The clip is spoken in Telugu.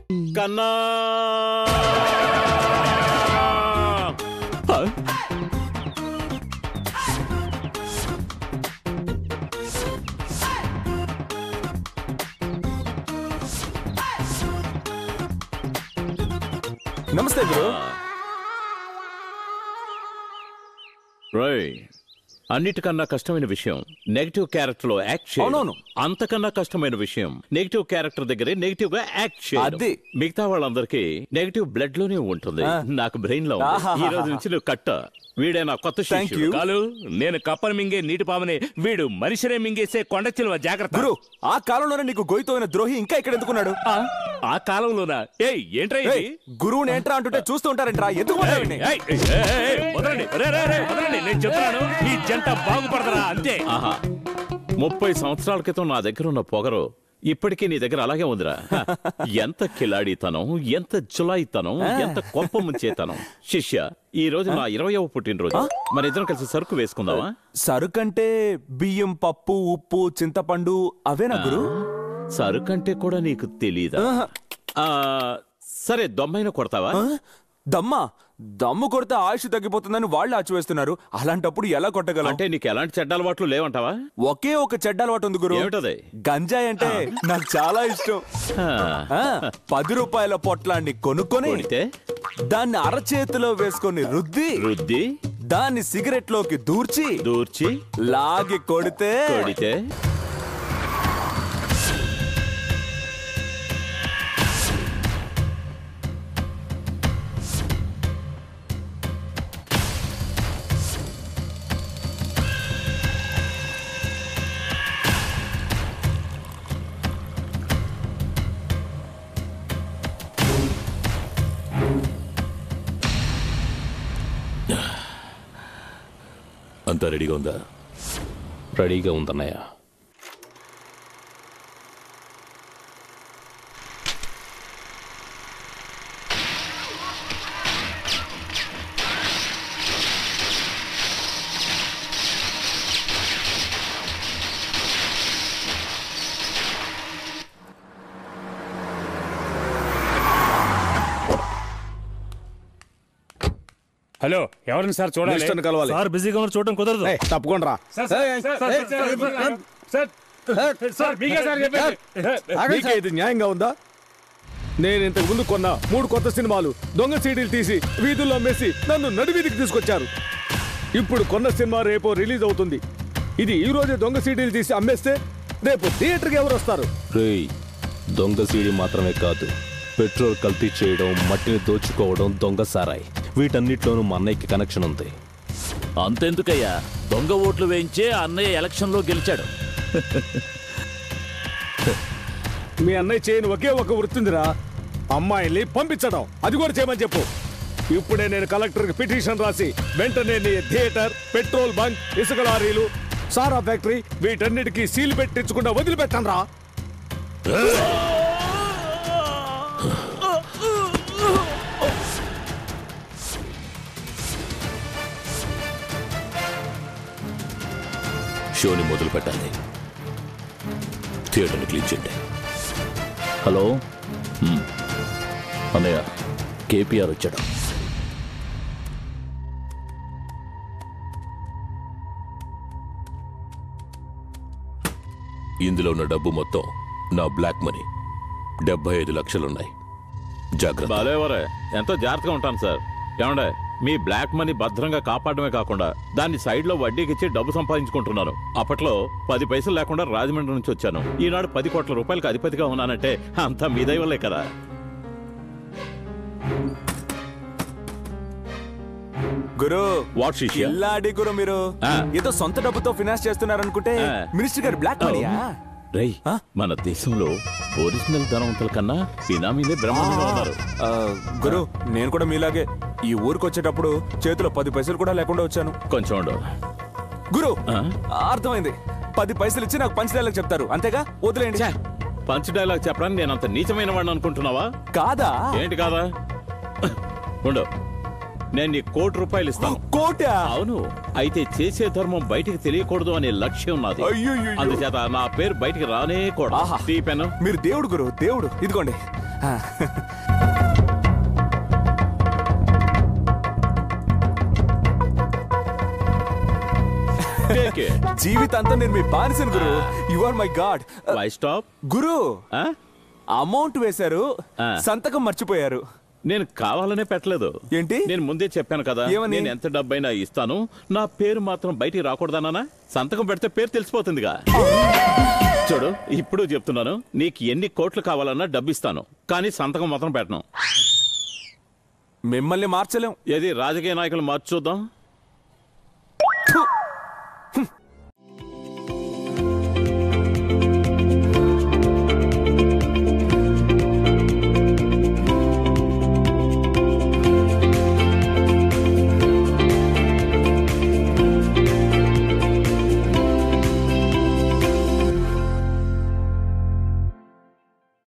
కన్నా నమస్తే గురు రై అన్నిటికన్నా కష్టమైన విషయం నెగటివ్ క్యారెక్టర్ లో యాక్ట్ చేయడం అవునవును. అంతకన్నా కష్టమైన విషయం నెగటివ్ క్యారెక్టర్ దగ్గరే నెగటివ్ గా యాక్ట్ చేయడం అది. మిగతా వాళ్ళందరికీ నెగటివ్ బ్లడ్ లోనే ఉంటుంది ఆ. నాకు బ్రెయిన్ లో ఉంది. ఆహాహాహా. ఈ రోజు నుంచి నువ్వు కట్ట వీడైనా కొత్త Thank శిష్యుడు you. కాలు నేను కప్పను మింగే నీటి పాముని వీడు మనిషినే మింగేసే కొండ చిలువ జాగ్రత్త గురు ఆ కాలంలోనే నీకు గొయ్యితో అయిన ద్రోహి ఇంకా ఇక్కడ ఎందుకున్నాడు ఆ, ఆ కాలంలోనా ఏయ్ ఏంట్రా ఇది ఏయ్, గురువుని ఏంట్రా అంటుంటే చూస్తూ ఉంటారంట్రా ఎందుకు ఏయ్, కొట్టావు వీడిని? ఏయ్, ఏయ్, ఏయ్, ఏయ్, వదలండి రే, రే, రే, వదలండి నేను చెప్తున్నాను ఈ జంట బాగుపడతారా అంతే ఆహా ముప్పై సంవత్సరాల క్రితం నా దగ్గర ఉన్న పొగరు ఇప్పటికీ నీ దగ్గర అలాగే ఉందిరా హ, ఎంత కిలాడితనం ఎంత జులాయితనం ఎంత కొంప ముంచేతనం శిష్య ఈ రోజు నా ఇరవయవ పుట్టినరోజు మన ఇద్దరం కలిసి సరుకు వేసుకుందామా సరుకంటే బియ్యం పప్పు ఉప్పు చింతపండు అవేనా గురు సరుకంటే కూడా నీకు తెలీదా ఆ, సరే దొమ్మైన కొడతావా ఆ? దమ్మా దమ్ము కొడితే ఆయుష్ తగ్గిపోతుందని వాళ్ళు ఆచివేస్తున్నారు అలాంటప్పుడు ఎలా కొట్టగలం అంటే నీకు ఎలాంటి చెడ్డ అలవాట్లు లేవంటావా ఒకే ఒక చెడ్డ అలవాటు ఉంది గురు ఏమిటది గంజాయి అంటే నాకు చాలా ఇష్టం ఆ, ఆ, పది రూపాయల పొట్లాన్ని కొనుక్కొని కొడితే దాన్ని అరచేతిలో వేసుకొని రుద్ది రుద్ది దాన్ని సిగరెట్ లోకి దూర్చి దూర్చి లాగి కొడితే కొడితే అంతా రెడీగా ఉందా రెడీగా ఉందన్నయ్య హలో ఎవరిని సార్ చూడాలి మినిస్టర్ని కలవాలి సార్ బిజీగా ఉన్న చూడటం కుదరదు ఏయ్, తప్పకుండా రా. Sir, sir, sir, sir, sir, sir, sir, మీకే సార్ చెప్పేది. నీకే ఇది న్యాయంగా ఉందా నేను ఇంతకు ముందు కొన్న మూడు కొత్త సినిమాలు దొంగ సీడీలు తీసి వీధుల్లో అమ్మేసి నన్ను నడివీధికి తీసుకొచ్చారు ఇప్పుడు కొన్న సినిమా రేపు రిలీజ్ అవుతుంది ఇది ఈ రోజే దొంగ సీడీలు తీసి అమ్మేస్తే రేపు థియేటర్కి ఎవరు వస్తారు రేయ్ దొంగ సీడి మాత్రమే కాదు పెట్రోల్ కల్తీ చేయడం మట్టిని దోచుకోవడం దొంగ సారాయి వీటన్నిటిలోనూ మా అన్నయ్యకి కనెక్షన్ ఉంది అంతెందుకయ్యా దొంగ ఓట్లు వేయించే అన్నయ్య ఎలక్షన్ లో గెలిచాడు మీ అన్నయ్య చేయని ఒకే ఒక వృత్తిందిరా అమ్మాయిల్ని పంపించడం అది కూడా చేయమని చెప్పు ఇప్పుడే నేను కలెక్టర్కి పిటిషన్ రాసి వెంటనే నీ థియేటర్ పెట్రోల్ బంక్ ఇసుక లారీలు సారా ఫ్యాక్టరీ వీటన్నిటికీ సీల్ పెట్టించకుండా వదిలిపెట్టను రా షోని మొదలు పెట్టాలి థియేటర్ని క్లీన్ చేయండి హలో హ్మ్. అన్నయ్య కేపీఆర్ వచ్చాడు ఇందులో ఉన్న డబ్బు మొత్తం నా బ్లాక్ మనీ డెబ్బై ఐదు లక్షలున్నాయి జాగ్రత్త బాలేవరే ఎంతో జాగ్రత్తగా ఉంటాను సార్ ఏమండే మీ బ్లాక్ మనీ భద్రంగా కాపాడమే కాకుండా దాన్ని సైడ్ లో వడ్డీకి ఇచ్చి డబ్బు సంపాదించుకుంటున్నాను అప్పట్లో పది పైసలు లేకుండా రాజమండ్రి నుంచి వచ్చాను ఈనాడు పది కోట్ల రూపాయలకు అధిపతిగా ఉన్నానంటే అంతా మీ దయ వల్లే కదా గురు వాట్ శిష్య ఇల్లాడి గురు మీరు ఆ. ఏదో సొంత డబ్బుతో ఫినాన్స్ చేస్తున్నారనుకుంటే ఆ. మినిస్టర్ గారు బ్లాక్ మనీయా రై ఆ? మన దేశంలో ఒరిజినల్ ధనవంతుల కన్నా బినామీలే బ్రహ్మాండంగా ఉన్నారు ఆ, గురు నేను కూడా మీలాగే ఈ ఊరికి వచ్చేటప్పుడు చేతిలో పది పైసలు కూడా లేకుండా వచ్చాను కొంచెం ఉండు. గురు ఆ? అర్థమైంది పది పైసలు ఇచ్చి నాకు పంచదాలకు చెప్తారు అంతేగా వదిలేండి ఛే, పంచ్ డైలాగ్ చెప్పడానికి నేను అంత నీచమైన వాడిని అనుకుంటున్నావా కాదా ఏంటి కాదా ఉండు నేను నీ కోటి రూపాయలు ఇస్తాను కోట అవును అయితే చేసే ధర్మం బయటికి తెలియకూడదు అనే లక్ష్యం నాది అయ్యయ్యయ్యో. అందుచేత నా పేరు బయటికి రానే ఆహా. కూడదు పెను మీరు దేవుడు గురు దేవుడు ఇదిగోండి Take it. జీవితాంతం నేను మీ బానిసను గురు you are my god Why stop? గురు ఆ? అమౌంట్ వేశారు ఆ. సంతకం మర్చిపోయారు నేను కావాలనే పెట్టలేదు ఏంటి? నేను ముందే చెప్పాను కదా ఏమని? నేను ఎంత డబ్బైనా ఇస్తాను నా పేరు మాత్రం బయటికి రాకూడదన్నానా సంతకం పెడితే పేరు తెలిసిపోతుందిగా చూడు ఇప్పుడు చెప్తున్నాను నీకు ఎన్ని కోట్లు కావాలన్నా డబ్బు ఇస్తాను కానీ సంతకం మాత్రం పెట్టను మిమ్మల్ని మార్చలేం ఏది రాజకీయ నాయకులు మార్చి చూద్దాం